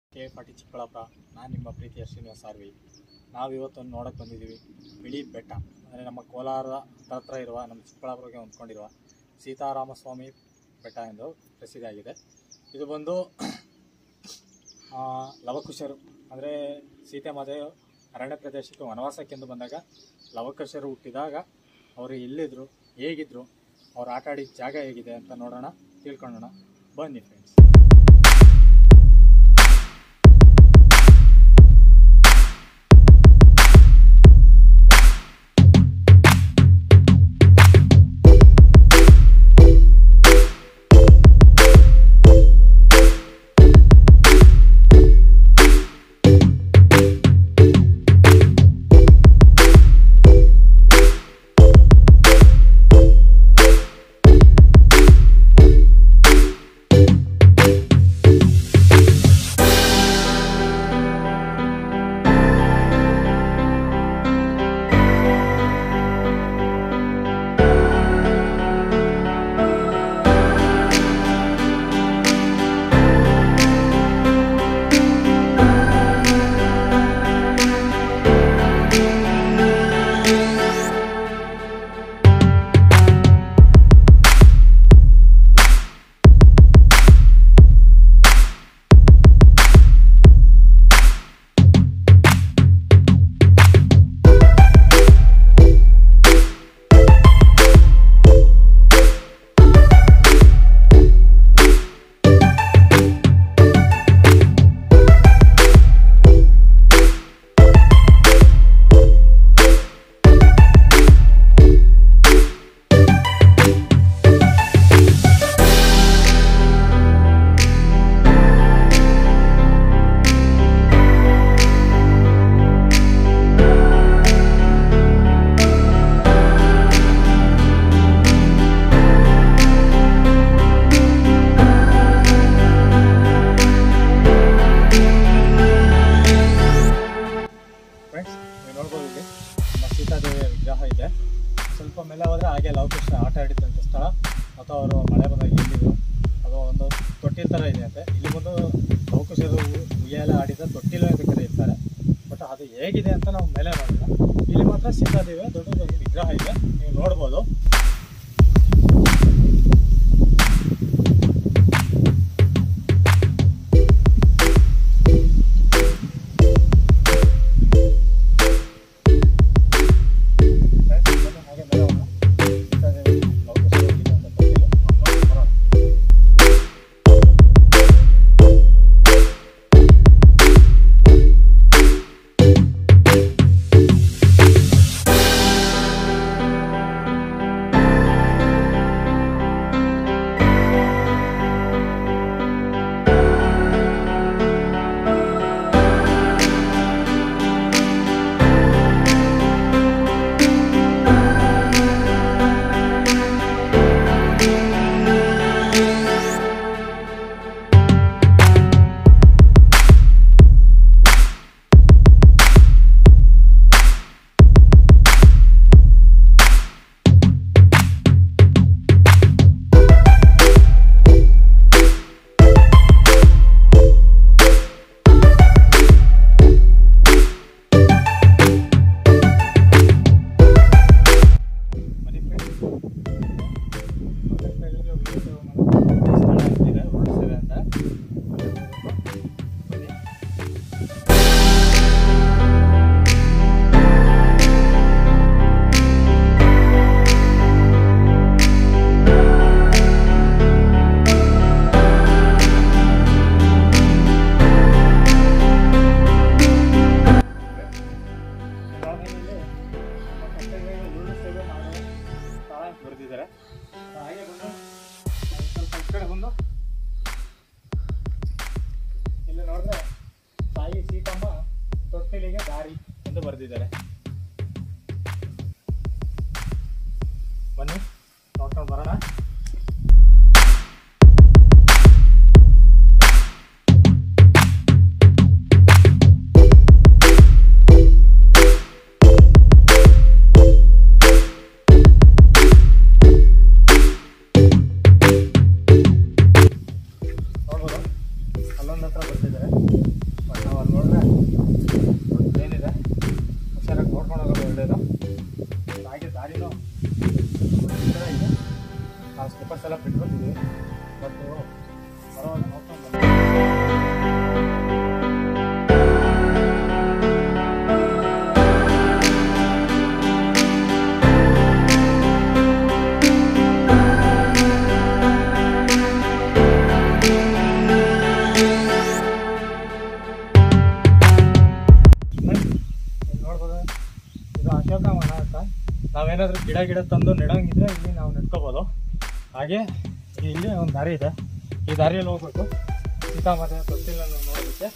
K ಪಾಟಿ ಚಿಕ್ಕಬಳ್ಳಾಪುರ ನಾನು ನಿಮ್ಮ ಪ್ರೀತಿಯ ಶ್ರೀನಿವಾಸ ಆರ್ವಿ ನಾವಿವತ್ತು ನೋಡೋಕೆ ಬಂದಿದ್ದೀವಿ ಬಿಳಿ ಬೆಟ್ಟ ಅಂದರೆ ನಮ್ಮ ಕೋಲಾರ ಹತ್ರ ಇರುವ ನಮ್ಮ ಚಿಕ್ಕಬಳ್ಳಾಪುರಕ್ಕೆ ಹೊಂದ್ಕೊಂಡಿರುವ ಸೀತಾರಾಮಸ್ವಾಮಿ ಬೆಟ್ಟ ಎಂದು ಪ್ರಸಿದ್ಧಿಯಾಗಿದೆ ಇದು ಬಂದು ಆ, ಲವಕುಶರು ಅಂದರೆ ಸೀತೆ ಮಾತೆಯು ಅರಣ್ಯ ಪ್ರದೇಶಕ್ಕೆ ವನವಾಸಕ್ಕೆಂದು ಬಂದಾಗ ಲವಕುಶರು ಹುಟ್ಟಿದಾಗ ಅವರು ಎಲ್ಲಿದ್ದರು ಹೇಗಿದ್ರು ಅವ್ರು ಆಟ ಆಡಿದ ಜಾಗ ಹೇಗಿದೆ ಅಂತ ನೋಡೋಣ ತಿಳ್ಕೊಳ್ಳೋಣ ಬನ್ನಿ ಫ್ರೆಂಡ್ಸ್ ಫ್ರೆಂಡ್ಸ್ ನೀವು ನೋಡ್ಬೋದು ಇಲ್ಲಿ ನಮ್ಮ ಸೀತಾದೇವಿಯ ವಿಗ್ರಹ ಇದೆ ಸ್ವಲ್ಪ ಮೇಲೆ ಹೋದರೆ ಹಾಗೆ ಲವಕೃಷ್ಣ ಆಟ ಆಡಿದಂಥ ಸ್ಥಳ ಅಥವಾ ಅವರು ಮಳೆ ಬಂದಾಗ ಎಲ್ಲಿದ್ರು ಅದು ಒಂದು ತೊಟ್ಟಿಲ್ ಥರ ಇದೆ ಅಂತೆ ಇಲ್ಲಿ ಬಂದು ಲವಕುಶರು ಉಯ್ಯಾಲೆ ಆಡಿದ ತೊಟ್ಟಿಲು ಅಂತ ಕರೆಯುತ್ತಾರೆ ಬಟ್ ಅದು ಹೇಗಿದೆ ಅಂತ ನಾವು ಮೇಲೆ ನೋಡಿಲ್ಲ ಇಲ್ಲಿ ಮಾತ್ರ ಸೀತಾದೇವಿಯ ದೊಡ್ಡದೊಂದು ವಿಗ್ರಹ ಇದೆ ನೀವು ನೋಡ್ಬೋದು ಫ್ರೆಂಡ್ಸ್ ಬನ್ನಿ ಹಾಗೆ ಮೇಲೆ ಹೋಗೋಣ ಸೀತಾದೇವಿ ಲವಕುಶರು ಹೋಗಿದ್ದಂಥ ತೊಟ್ಟಿಲು ನೋಡ್ಕೊಂಡು ಬರೋಣ ಬನ್ನಿ ಫ್ರೆಂಡ್ಸ್ ಮತ್ತೆ ಬೆಳಿಗ್ಗೆ ವೀಡಿಯೋ ಮಾಡೋದು ಸ್ಥಳ ಇದೆ ರೋಡ್ ಸೇವೆ ಅಂತ ಬನ್ನಿ ಇಲ್ಲಿ ನಮ್ಮ ಕರ್ತವ್ಯ ಉರುಳು ಸೇವೆ ಮಾಡುವ ಸ್ಥಳ ಅಂತ ಬರೆದಿದ್ದಾರೆ ಹಾಗೆ ಬಂದು ಸ್ವಲ್ಪ ಈ ಕಡೆ ಬಂದು ಇಲ್ಲಿ ನೋಡಿದ್ರೆ ತಾಯಿ ಸೀತಮ್ಮ ತೊಟ್ಟಿಲಿಗೆ ದಾರಿ ಎಂದು ಬರೆದಿದ್ದಾರೆ ಬನ್ನಿ ನೋಡ್ಕೊಂಡು ಬರೋಣ ನೋಡ್ಬೋದು ಅಲ್ಲೊಂದು ಹತ್ರ ಬರ್ತಿದ್ದಾರೆ ಬಟ್ ನಾವು ಅಲ್ಲಿ ನೋಡಿದ್ರೆ ದೊಡ್ಡ ಏನಿದೆ ಹುಷಾರಾಗಿ ನೋಡ್ಕೊಂಡು ಹೋಗೋದು ಒಳ್ಳೆಯದು ಹಾಗೆ ದಾರಿನೂ ಈ ಥರ ಇದೆ ನಾವು ಸ್ಲಿಪ್ಪರ್ಸ್ ಎಲ್ಲ ಬಿಟ್ಕೊತಿದ್ವಿ ಬಟ್ ಪರವಾಗಿ ನೋಡ್ಕೊಂಡು ಬಂದ್ವಿ. ಇಲ್ಲಿ ನೋಡ್ಬೋದು ಇದು ಅಶೋಕ ವನ ಅಂತ ನಾವೇನಾದ್ರೂ ಗಿಡ ಗಿಡ ತಂದು ನೆಡಂಗಿದ್ರೆ ಇಲ್ಲಿ ನಾವು ನೆಟ್ಕೋಬೋದು ಹಾಗೆ ಇಲ್ಲಿ ಒಂದು ದಾರಿ ಇದೆ ಈ ದಾರಿಯಲ್ಲಿ ಹೋಗ್ಬೇಕು ಸೀತಾಮಾತೆ ತೊಟ್ಟಿಲನ್ನು ನೋಡೋದಕ್ಕೆ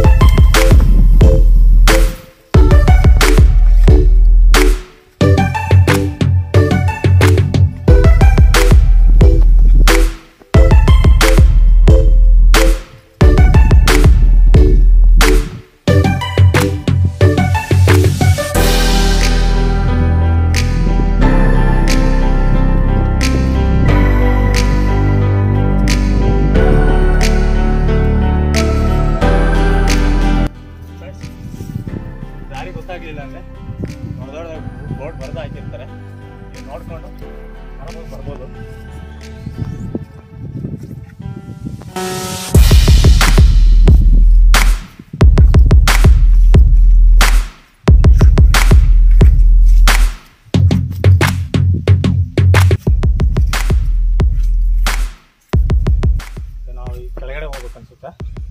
Friends, ದಾರಿ ಗೊತ್ತಾಗ್ಲಿಲ್ಲ ಅಂದ್ರೆ ದೊಡ್ಡ ದೊಡ್ಡ ಬೋರ್ಡ್ ಬರೆದು ಹಾಕಿರ್ತಾರೆ ನೀವು ನೋಡ್ಕೊಂಡು ಆರಾಮಾಗಿ ಬರ್ಬೋದು ಇದು ನಾವು ಈ ಕೆಳಗಡೆ ಹೋಗ್ಬೇಕು ಅನ್ಸುತ್ತೆ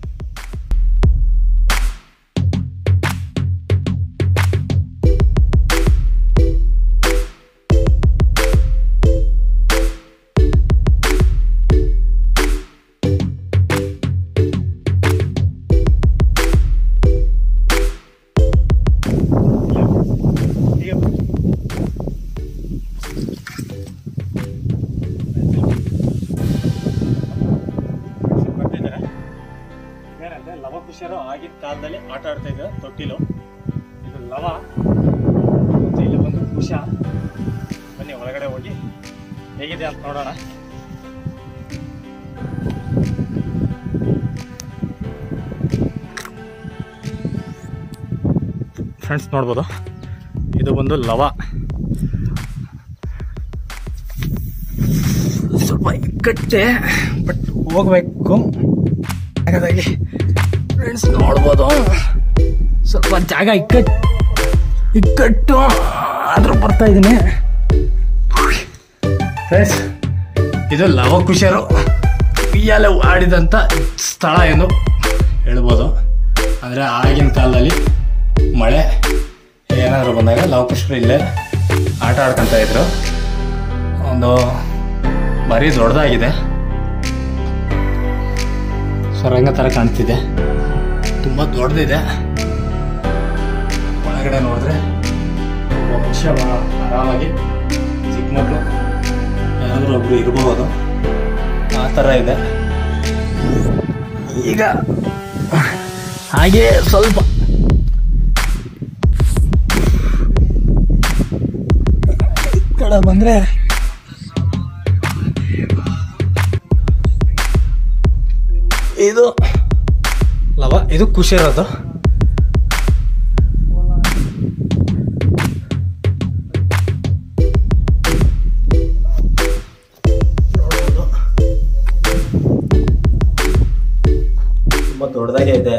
ಹೀಗೆ ಬನ್ನಿ. ಬರ್ತಿದ್ದಾರೆ ಏನಂದ್ರೆ ಲವಕುಶರು ಆಗಿನ ಕಾಲದಲ್ಲಿ ಆಟ ಆಡ್ತಾ ಇದ್ರು ತೊಟ್ಟಿಲು ಇದು ಲವ ಮತ್ತೆ ಇಲ್ಲಿ ಬಂದು ಕುಶ ಬನ್ನಿ ಒಳಗಡೆ ಹೋಗಿ ಹೇಗಿದೆ ಅಂತ ನೋಡೋಣ ಫ್ರೆಂಡ್ಸ್ ನೋಡ್ಬೋದು ಇದು ಬಂದು ಲವ ಸ್ವಲ್ಪ ಇಕ್ಕಟ್ಟೆ ಬಟ್ ಹೋಗ್ಬೇಕು ಜಾಗದಾಗಿ ಫ್ರೆಂಡ್ಸ್ ನೋಡ್ಬೋದು ಸ್ವಲ್ಪ ಜಾಗ ಇಕ್ಕಟ್ಟು ಇಕ್ಕಟ್ಟು ಆದ್ರೂ ಬರ್ತಾ ಇದ್ದೀನಿ ಫ್ರೆಂಡ್ಸ್ ಇದು ಲವಕುಶರು ಉಯ್ಯಾಲೆ ಆಡಿದಂಥ ಸ್ಥಳ ಎಂದು ಹೇಳ್ಬೋದು ಅಂದರೆ ಆಗಿನ ಕಾಲದಲ್ಲಿ ಮಳೆ ಏನಾದರೂ ಬಂದಾಗ ಲವಕುಶರು ಇಲ್ಲೇ ಆಟ ಆಡ್ಕೊಂತ ಇದ್ರು ಒಂದು ಭಾರಿ ದೊಡ್ಡದಾಗಿದೆ ಸೊರಂಗ ಥರ ಕಾಣ್ತಿದೆ ತುಂಬ ದೊಡ್ಡದಿದೆ ಒಳಗಡೆ ನೋಡಿದ್ರೆ ಒಬ್ಬ ಮನುಷ್ಯ ಬಹಳ ಆರಾಮಾಗಿ ಚಿಕ್ಕ ಮಕ್ಕಳು ಯಾರಾದರೂ ಒಬ್ರು ಇರಬಹುದು ಆ ಥರ ಇದೆ ಈಗ ಹಾಗೆ ಸ್ವಲ್ಪ ಈ ಕಡೆ ಬಂದ್ರೆ ಇದು ಲವ ಇದು ಖುಷಿ ಇರೋದು ನೋಡ್ಬೋದು. ತುಂಬಾ ದೊಡ್ಡದಾಗೆ ಇದೆ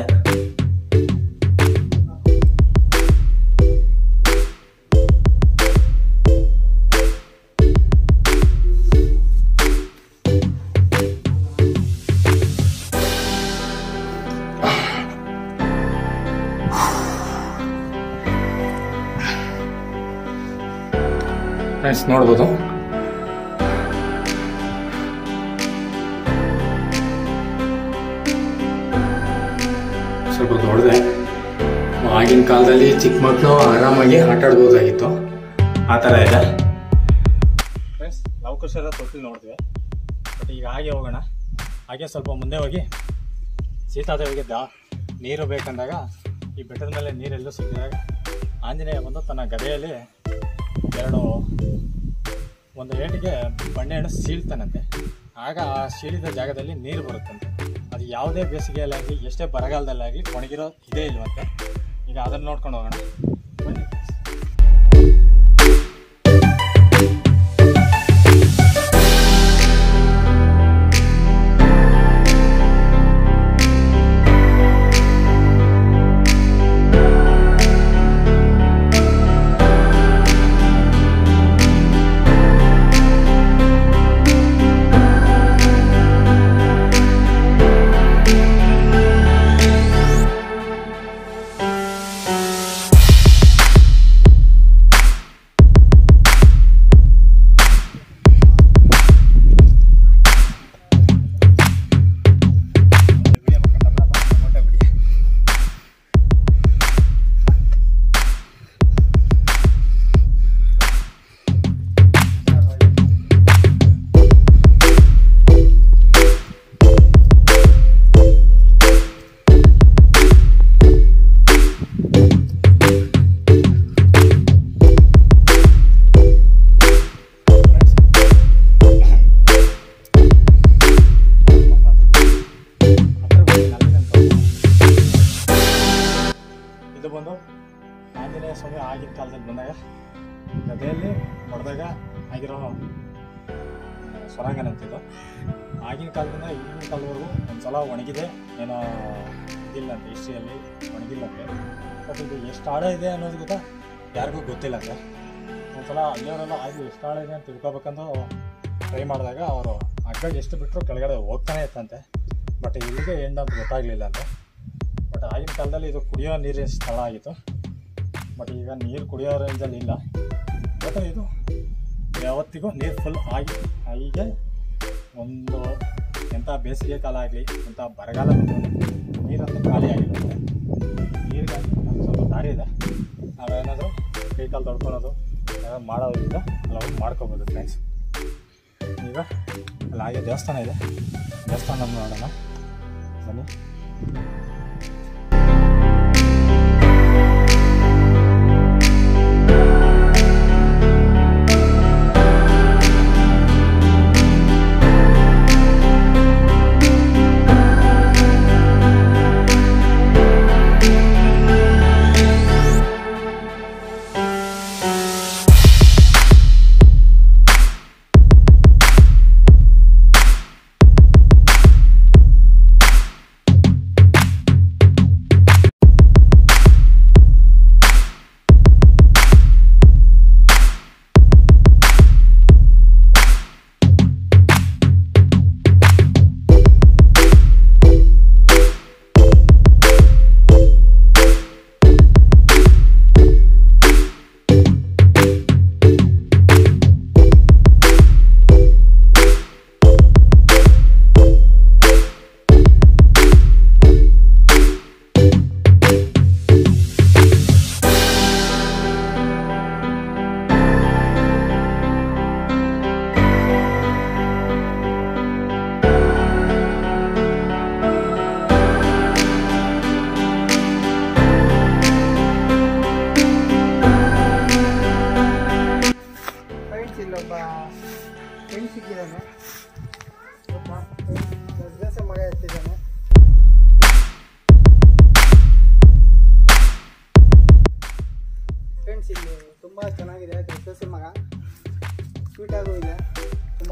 ಫ್ರೆಂಡ್ಸ್ ನೋಡ್ಬೋದು ಸ್ವಲ್ಪ ದೊಡ್ಡದೆ ಆಗಿನ ಕಾಲದಲ್ಲಿ ಚಿಕ್ಕ ಮಕ್ಕಳು ಆರಾಮಾಗಿ ಆಟ ಆಡ್ಬೋದಾಗಿತ್ತು ಆ ಥರ ಇದೆ ಫ್ರೆಂಡ್ಸ್ ಲವಕುಶರ ತೊಟ್ಟಿಲ್ ನೋಡಿದ್ವಿ ಬಟ್ ಈಗ ಹಾಗೆ ಹೋಗೋಣ ಹಾಗೆ ಸ್ವಲ್ಪ ಮುಂದೆ ಹೋಗಿ ಸೀತಾದೇವಿಗೆ ದಾ ನೀರು ಬೇಕಂದಾಗ ಈ ಬೆಟ್ಟದ ಮೇಲೆ ನೀರೆಲ್ಲೂ ಸಿಕ್ಕಿದಾಗ ಆಂಜನೇಯ ಬಂದು ತನ್ನ ಗದೆಯಲ್ಲಿ ಎರಡು ಒಂದು ಏಟಿಗೆ ಬಣ್ಣೆಹಣ್ಣು ಸೀಳ್ತಾನಂತೆ ಆಗ ಆ ಸೀಳಿದ ಜಾಗದಲ್ಲಿ ನೀರು ಬರುತ್ತಂತೆ ಅದು ಯಾವುದೇ ಬೇಸಿಗೆಯಲ್ಲಾಗಲಿ ಎಷ್ಟೇ ಬರಗಾಲದಲ್ಲಾಗಲಿ ಒಣಗಿರೋ ಇದೇ ಇಲ್ವಂತೆ ಈಗ ಅದನ್ನು ನೋಡ್ಕೊಂಡು ಹೋಗೋಣ ಬನ್ನಿ ವಿಡಿಯೋ ಮಾಡ್ಕೊಂಡಲ್ಲ, ಫೋಟೋ ಬಿಡಿ ಇದು ಬಂದು ಆಂಜನೇಯ ಸ್ವಾಮಿ ಆಗಿನ ಕಾಲದಲ್ಲಿ ಬಂದಾಗ ಗದೆಯಲ್ಲಿ ಹೊಡೆದಾಗ ಆಗಿರೋ ಸ್ವರಾಂಗನ ಅಂತಿದ್ದು ಆಗಿನ ಕಾಲದಿಂದ ಈಗಿನ ಕಾಲದವರೆಗೂ ಒಂದ್ಸಲ ಒಣಗಿದೆ ಏನೋ ಇದಿಲ್ಲ ಅಂತ ಹಿಸ್ಟ್ರಿಯಲ್ಲಿ ಒಣಗಿಲ್ಲಂತೆ ಬಟ್ ಇದು ಎಷ್ಟು ಆಳ ಇದೆ ಅನ್ನೋದು ಗೊತ್ತಾ ಯಾರಿಗೂ ಗೊತ್ತಿಲ್ಲ ಅಂತ ಒಂದ್ಸಲ ಅಲ್ಲಿಯವರೆಲ್ಲ ಆಗಿ ಎಷ್ಟು ಆಳ ಇದೆ ಅಂತ ತಿಳ್ಕೊಬೇಕಂದು ಟ್ರೈ ಮಾಡಿದಾಗ ಅವರು ಹಗ್ಗ ಎಷ್ಟು ಬಿಟ್ಟರು ಕೆಳಗಡೆ ಹೋಗ್ತಾನೆ ಇತ್ತಂತೆ ಬಟ್ ಇಲ್ಲಿಗೆ ಎಂಡ್ ಅಂತ ಗೊತ್ತಾಗಲಿಲ್ಲ ಅಂತ ಬಟ್ ಆಗಿನ ಕಾಲದಲ್ಲಿ ಇದು ಕುಡಿಯೋ ನೀರಿನ ಸ್ಥಳ ಆಗಿತ್ತು ಬಟ್ ಈಗ ನೀರು ಕುಡಿಯೋ ರೇಂಜಲ್ಲಿ ಇಲ್ಲ ಬಟ್ ಇದು ಯಾವತ್ತಿಗೂ ನೀರು ಫುಲ್ ಆಗಿ ಹೀಗೆ ಒಂದು ಎಂಥ ಬೇಸಿಗೆ ಕಾಲ ಆಗಲಿ ಎಂಥ ಬರಗಾಲ ಬಂದರೂ ನೀರಂತೂ ಖಾಲಿ ಆಗಿಲ್ಲ ನೀರಿಗಾಗಿ ನಮ್ಗೆ ಸ್ವಲ್ಪ ದಾರಿ ಇದೆ ನಾವೇನಾದರೂ ಕೈ ಕಾಲು ತೊಳ್ಕೊಳೋದು ಏನಾದ್ರು ಮಾಡೋದ್ರಿಂದ ನಾವು ಮಾಡ್ಕೋಬೋದು ಫ್ರೆಂಡ್ಸ್ ಈಗ ಅಲ್ಲಿ ಹಾಗೆ ದೇವಸ್ಥಾನ ಇದೆ ದೇವಸ್ಥಾನ ನೋಡೋಣ ಬನ್ನಿ ಫ್ರೆಂಡ್ಸ್ ಇಲ್ಲೊಬ್ಬ ಫ್ರೆಂಡ್ ಸಿಕ್ಕಿದ್ದಾನೆ ಒಬ್ಬ ದಸೆ ಮಗ ಎತ್ತಿದ್ದಾನೆ ಫ್ರೆಂಡ್ಸ್ ಇಲ್ಲಿ ತುಂಬ ಚೆನ್ನಾಗಿದೆ ದಸೆ ಮಗ ಸ್ವೀಟಾಗೂ ಇದೆ ತುಂಬ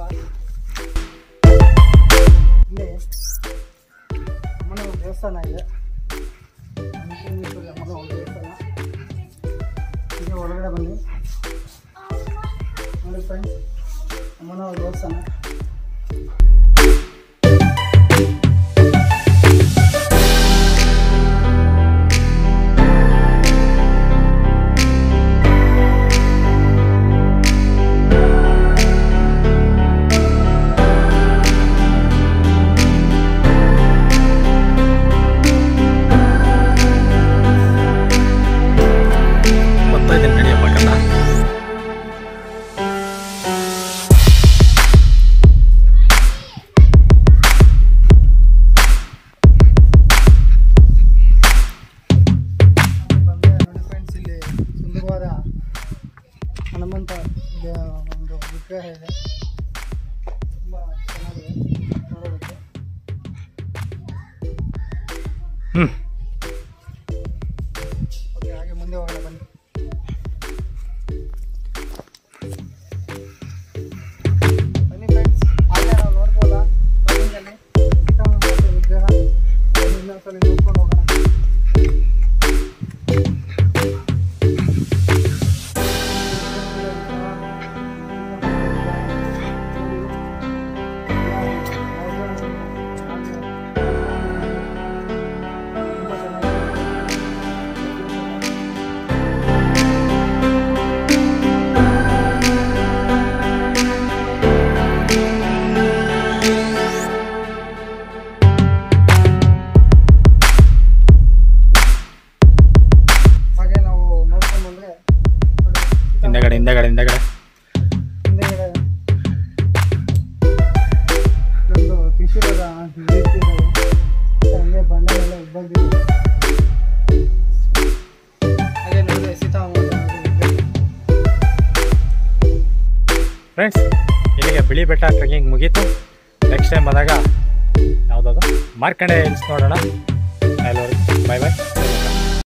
ಇಲ್ಲಿ ಅಮ್ಮನ ಒಂದು ದೇವಸ್ಥಾನ ಇದೆ ಅನ್ನಪೂರ್ಣೇಶ್ವರಿ ಅಮ್ಮನ ಒಂದು ದೇವಸ್ಥಾನ ಹೀಗೆ ಒಳಗಡೆ ಬನ್ನಿ ನೋಡಿ ಫ್ರೆಂಡ್ಸ್ ಅಮ್ಮನ ಒಂದು ದೇವಸ್ಥಾನ ಗೊತ್ತಾಯ್ತು ಕಡಿಯಪ್ಪ ಕಣ್ಣ ನೋಡ್ಕೊಂಡು ಹೋಗೋಣ ಹಾಗೆ ನಾವು ನೋಡ್ಕೊಂಡು ಬಂದ್ರೆ ನೋಡಿ, ಹಿಂದೆಗಡೆ ಹಿಂದೆಗಡೆ ಹಿಂದೆಗಡೆ ಹಿಂದೆಗಡೆ ಒಂದು ಪಿಶುರದ ರೀತಿ ಇದಾವೆ. ಹಂಗೆ ಬಂಡೆಗಳೆಲ್ಲ ಉಬ್ಬಂದಿದೆ ಹಾಗೆ ನೋಡಿದ್ರೆ ಸೀತಾರಾಮ ಫ್ರೆಂಡ್ಸ್ ಇಲ್ಲಿಗೆ ಬಿಳಿ ಬೆಟ್ಟ ಟ್ರೆಕಿಂಗ್ ಮುಗೀತು ನೆಕ್ಸ್ಟ್ ಟೈಮ್ ಬಂದಾಗ ಯಾವುದಾದ್ರು ಮಾರ್ಕಂಡೆ ಹಿಲ್ಸ್ ನೋಡೋಣ ಎಲ್ಲರಿಗೂ ಬಾಯ್ ಬಾಯ್